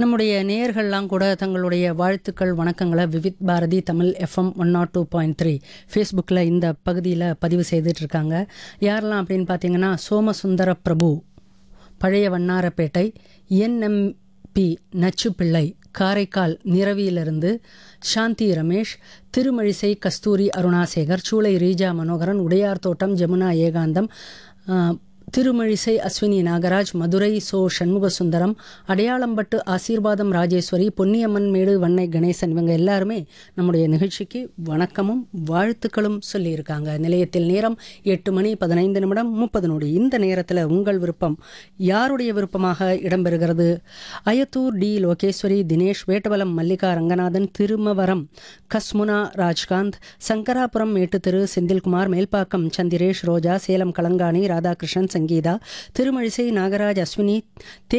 நம்முடைய நேயர்கள்லாம் கூட தங்களுடைய வாழ்த்துக்கள் வணக்கங்களை Vividh Bharati Tamil FM one nought two point three ஃபேஸ்புக்கில் இந்த பகுதியில் பதிவு செய்துட்டு இருக்காங்க யாரெல்லாம் அப்படின்னு பார்த்தீங்கன்னா சோமசுந்தர பிரபு பழைய வண்ணாரப்பேட்டை என்எம்பி நச்சுப்பிள்ளை காரைக்கால் நிரவியிலிருந்து சாந்தி ரமேஷ் திருமழிசை கஸ்தூரி அருணாசேகர் சூளை ரீஜா மனோகரன் உடையார் தோட்டம் ஜமுனா ஏகாந்தம் ஆ, திருமழிசை அஸ்வினி நாகராஜ் மதுரை சோ சண்முகசுந்தரம் அடையாளம்பட்டு ஆசீர்வாதம் ராஜேஸ்வரி பொன்னியம்மன் மேடு வண்ணை கணேசன் இவங்க எல்லாருமே நம்முடைய நிகழ்ச்சிக்கு வணக்கமும் வாழ்த்துக்களும் சொல்லியிருக்காங்க நிலையத்தில் நேரம் எட்டு மணி பதினைந்து நிமிடம் முப்பது நொடி இந்த நேரத்தில் உங்கள் விருப்பம் யாருடைய விருப்பமாக இடம்பெறுகிறது அயத்தூர் டி லோகேஸ்வரி தினேஷ் வேட்டவலம் மல்லிகா ரங்கநாதன் திருமவரம் கஸ்முனா ராஜ்காந்த் சங்கராபுரம் மேட்டுத்தெரு செந்தில்குமார் மேல்பாக்கம் சந்திரேஷ் ரோஜா சேலம் கலங்காணி ராதாகிருஷ்ணன் சங்கீதா திருமழிசை நாகராஜ் அஸ்வினி தே